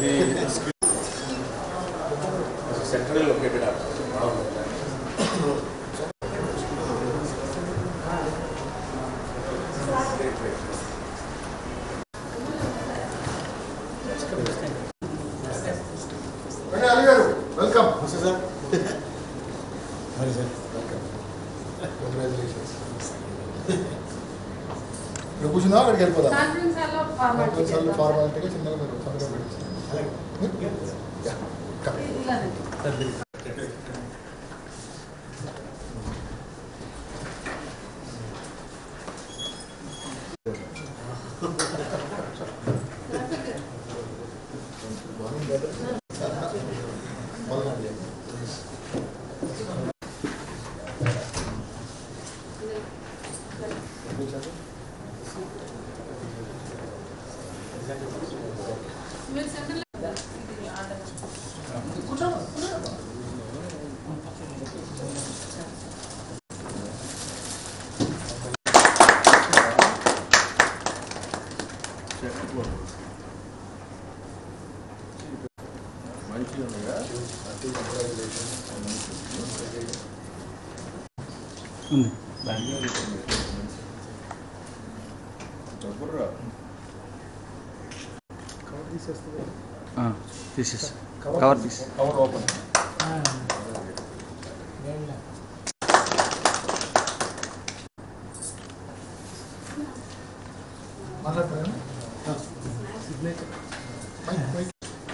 Central located రండి అలీ గారు welcome sir మరి సార్ కంగ్రాచులేషన్స్ ఇక్కడ కూర్చున్నా అక్కడికి వెళ్ళిపోదాం కాన్ఫరెన్స్ హాల్లో ఫార్మాలిటీ సార్లు చేద్దాం. ఫార్మాలిటీగా చిన్నగా మీరు సంతకం పెట్టేస్తాను యా, come. ఇలానే. మొదలండి. మీరు సెంటర్లో ఇది ఆర్డర్. కూర్చోమ్మా, కూర్చోమ్మా. మంచిగా ఉన్నాయా Happy congratulations. ఉంది డబ్బురా తీసేసి కవర్ తీసి కవర్ ఓపెన్ మాట్లాడతారా మైక్, మైక్.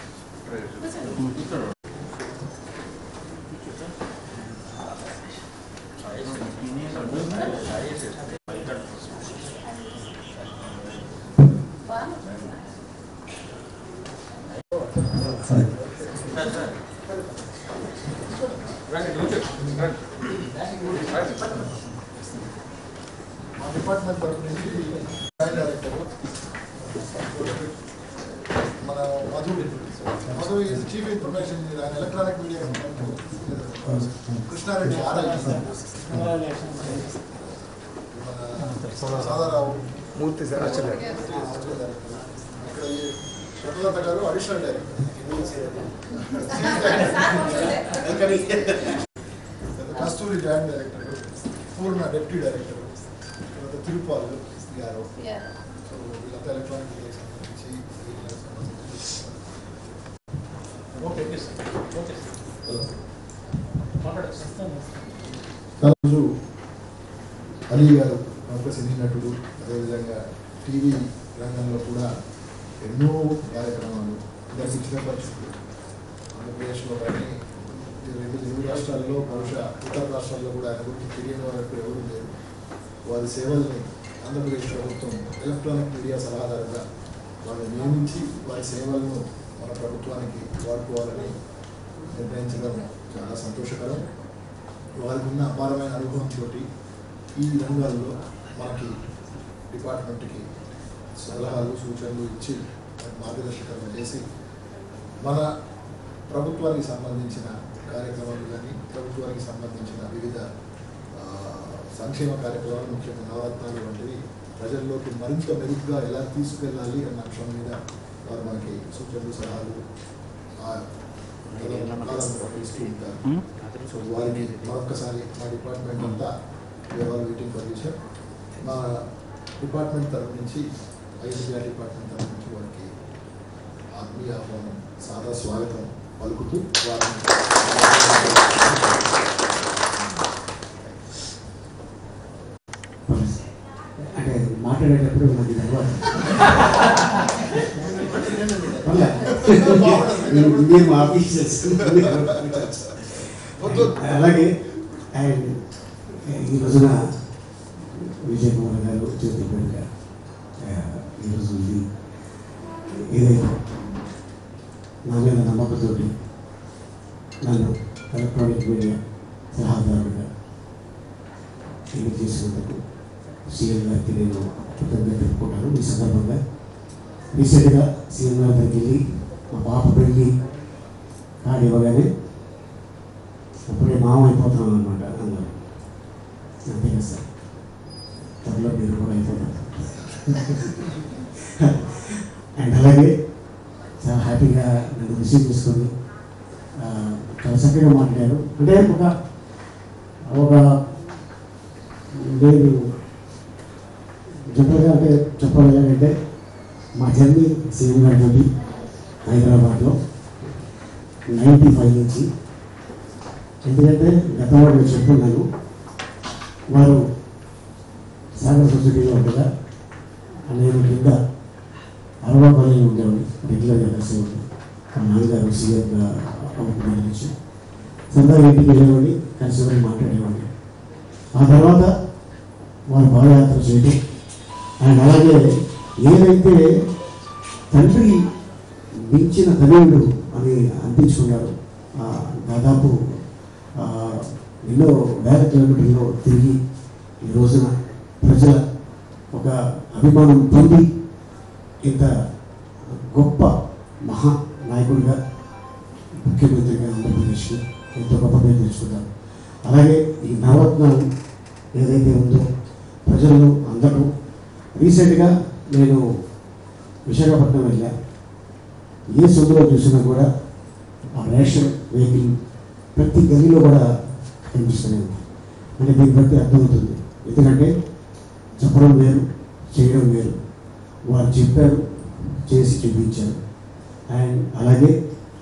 మా డిపార్ట్మెంట్ తరఫు నుంచి జాయింట్ డైరెక్టర్ మన Madhu Madhu is chief information engineer electronic media Krishna Reddy RI మన సాదారావు మూర్తి సార్ వచ్చలేదు ఇక్కడ ఈ శకులత గారు additional director Kasturi joint director Purna deputy director తర్వాత తిరుపాల్ గారు Yeah. సో వీళ్ళంతా ఎలక్ట్రానిక్ మీడియాకి సంబంధించి వీళ్ళకి సంబంధించి ఓకే ఓకే రోజు అలీ గారు ప్రముఖ సినీ నటుడు అదేవిధంగా టీవీ రంగంలో కూడా ఎన్నో కార్యక్రమాలు దానికి ఇచ్చిన పరిస్థితులు ఆంధ్రప్రదేశ్లో కానీ ఈ రెండు తెలుగు రాష్ట్రాల్లో బహుశా ఇతర రాష్ట్రాల్లో కూడా ఆయన గురించి తెలియని వారు ఎప్పుడు ఎవరు లేరు వారి సేవల్ని ఆంధ్రప్రదేశ్ ప్రభుత్వం ఎలక్ట్రానిక్ మీడియా సలహాదారుగా వాళ్ళు నియమించి వారి సేవలను మన ప్రభుత్వానికి వాడుకోవాలని నిర్ణయించడం చాలా సంతోషకరం వారికి ఉన్న అపారమైన అనుభవంతో ఈ రంగాల్లో మనకి డిపార్ట్మెంట్కి సలహాలు సూచనలు ఇచ్చి మనకి మార్గదర్శకత్వం చేసి మన ప్రభుత్వానికి సంబంధించిన కార్యక్రమాలు కానీ ప్రభుత్వానికి సంబంధించిన వివిధ ఆ, సంక్షేమ కార్యక్రమాలు ముఖ్యంగా నవరత్నాలు వంటివి ప్రజల్లోకి మరింత మెరుగ్గా ఎలా తీసుకెళ్ళాలి అన్న అంశం మీద వారు మనకి సూచనలు సలహాలు ఆ కాలంలో ఇస్తూ ఉంటారు సో వారికి మరొకసారి మా డిపార్ట్మెంట్ అంతా వివరాలు వెయిటింగ్ పర్మిషన్ మా డిపార్ట్మెంట్ తరఫు నుంచి ఐటీఆర్ డిపార్ట్మెంట్ తరఫు నుంచి వారికి ఆత్మీయ ఆహ్వానం సాదా స్వాగతం పలుకుతూ వారిని అంటే మాట్లాడేటప్పుడు మనకి తర్వాత మీరు మా ఆఫీసర్స్ అలాగే అండ్ ఈ రోజున విజయ్ కుమార్ గారు జ్యోతిపేట ఈరోజు ఇది ఏదైతే నా మీద నమ్మకంతోటి నన్ను ఎలక్ట్రానిక్ మీడియా సలహాదారుడిగా ఎన్నిక చేసినందుకు సీఎం గారికి నేను కృతజ్ఞత తెలుపుకుంటాను ఈ సందర్భంగా రీసెంట్గా సీఎం గారి దగ్గరికి వెళ్ళి మా పాప పెళ్ళి కార్డు ఇవ్వగానే అప్పుడే మామ అయిపోతున్నాం అనమాట అన్నారు అంతే కదా సార్ త్వరలో మీరు కూడా అయిపోతారు అండ్ అలాగే చాలా హ్యాపీగా చక్కగా నన్ను రిసీవ్ చేసుకొని ఆ, చాలా చక్కగా మాట్లాడారు అంటే ఒక ఒక నేను జనరల్గా అంటే చెప్పాలి అంటే మా జర్నీ సీఎం గారితో హైదరాబాద్లో నైంటీ ఫైవ్ నుంచి ఎందుకంటే గత వాడు చెప్పున్నాను వారు సాగర్ సొసైటీలో ఉండగా నేను కింద అరవై కాలేజీలో ఉండేవాడిని రెగ్యులర్గా కలిసి ఉంటాను మా నాన్నగారు సీఎంగా అవుతున్న నుంచి సందర్భ ఇంటికి వెళ్ళేవాడిని కలిసి వెళ్ళి మాట్లాడేవాడిని ఆ తర్వాత వారు పాదయాత్ర చేయడం అండ్ అలాగే ఏదైతే తండ్రి మించిన తనయుడు అని అనిపించుకున్నారు ఆ, దాదాపు ఆ, ఎన్నో వేల కిలోమీటర్లో తిరిగి ఈ రోజున ప్రజల ఒక అభిమానం పొంది ఇంత గొప్ప మహా నాయకుడిగా ముఖ్యమంత్రిగా ఆంధ్రప్రదేశ్కి ఎంతో గొప్ప పేరు తెచ్చుకున్నారు అలాగే ఈ నవరత్నాలు ఏదైతే ఉందో ప్రజలు అందరూ రీసెంట్గా నేను విశాఖపట్నం వెళ్ళా ఏ సొందులో చూసినా కూడా ఆ రేషన్ వెహికల్ ప్రతి గదిలో కూడా కనిపిస్తూనే ఉంది అంటే దీన్ని బట్టి అర్థమవుతుంది ఎందుకంటే చెప్పడం వేరు చేయడం వేరు వారు చెప్పారు చేసి చూపించారు అండ్ అలాగే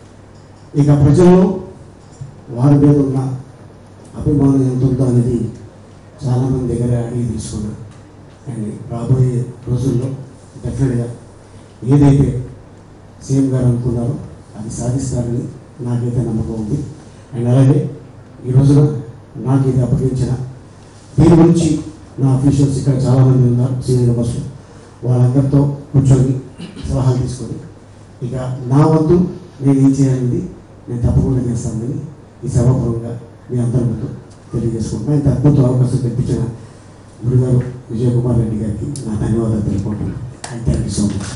ఇక ప్రజల్లో వారి మీద ఉన్న అభిమానం ఎంత ఉందో అనేది చాలామంది దగ్గర అడిగి తీసుకున్నారు అండ్ రాబోయే రోజుల్లో డెఫినెట్గా ఏదైతే సీఎం గారు అనుకున్నారో అది సాధిస్తారని నాకైతే నమ్మకం ఉంది అండ్ అలాగే ఈ రోజున నాకు ఇది అప్పగించిన దీని గురించి నా అఫీషియల్స్ ఇక్కడ చాలామంది ఉన్నారు సీనియర్ మెంబర్స్ వాళ్ళందరితో కూర్చొని సలహాలు తీసుకొని ఇక నా వంతు నేను ఏం చేయాలనేది నేను తప్పకుండా చేస్తానని ఈ సభాపూర్వకంగా మీ అందరి ముందు తెలియజేసుకుంటున్నాను ఇంత అద్భుత అవకాశం తెప్పించిన గురుగారు విజయ్ కుమార్ రెడ్డి గారికి నా ధన్యవాదాలు తెలుపుకుంటున్నాను and thank you so much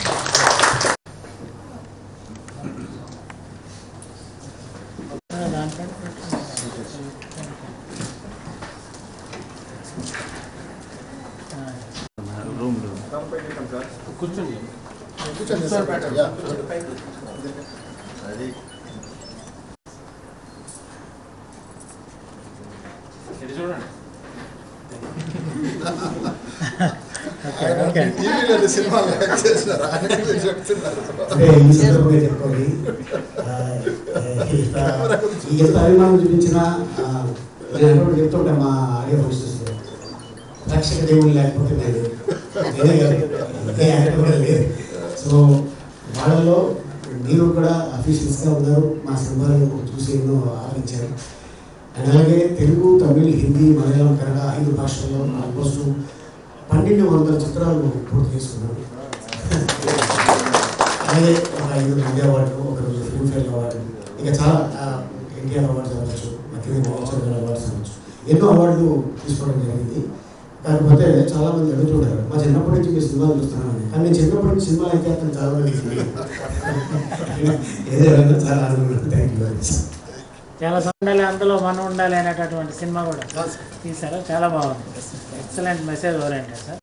రూమ్లో కూర్చోండి కూర్చోండి సార్ యా అది ఇది చూడండి ఆయన టీవీలో సినిమాలు యాక్ట్ చేసినారు ఆయన మీరు చెప్తున్నారు అంటే ఈ సందర్భంగా చెప్పుకోండి ఆ, ఇంత ఈ ఎంత అభిమానం చూపించిన ఆ, నేను ఎప్పుడు చెప్తుంటా మా ఆడియో ఫంక్షన్స్ రక్షక దేవుడు లేకపోతే నేను నేనే కాదు. ఏ యాక్టర్ కూడా లేదు సో వాళ్ళలో మీరు కూడా అఫీషియల్స్గా ఉన్నారు మా సినిమాలను చూసి ఎన్నో ఆదరించారు అండ్ అలాగే తెలుగు తమిళ్ హిందీ మలయాళం కన్నడ ఐదు భాషల్లో ఆల్మోస్ట్ పన్నెండు వందల చిత్రాలు పూర్తి చేసుకున్నాను అలాగే ఒక ఐదు నంది అవార్డులు ఒక రోజు ఫిల్మ్ఫేర్ అవార్డు ఇంకా చాలా ఎన్టీఆర్ అవార్డ్స్ అవ్వచ్చు మధ్య మహోత్సవ అవార్డ్స్ అవ్వచ్చు ఎన్నో అవార్డులు తీసుకోవడం జరిగింది కాకపోతే చాలా మంది అడుగుతుంటారు మా చిన్నప్పటి నుంచి మీ సినిమాలు చూస్తున్నాను కానీ నేను చిన్నప్పటి నుంచి సినిమాలు అయితే అతను చాలా మంది ఏదైనా చాలా ఆనందం థ్యాంక్ యూ వెరీ మచ్ చాలా ఉండాలి అందులో మనం ఉండాలి అనేటటువంటి సినిమా కూడా తీసారు చాలా బాగుంది ఎక్సలెంట్ మెసేజ్ ఓరియంటెడ్ సార్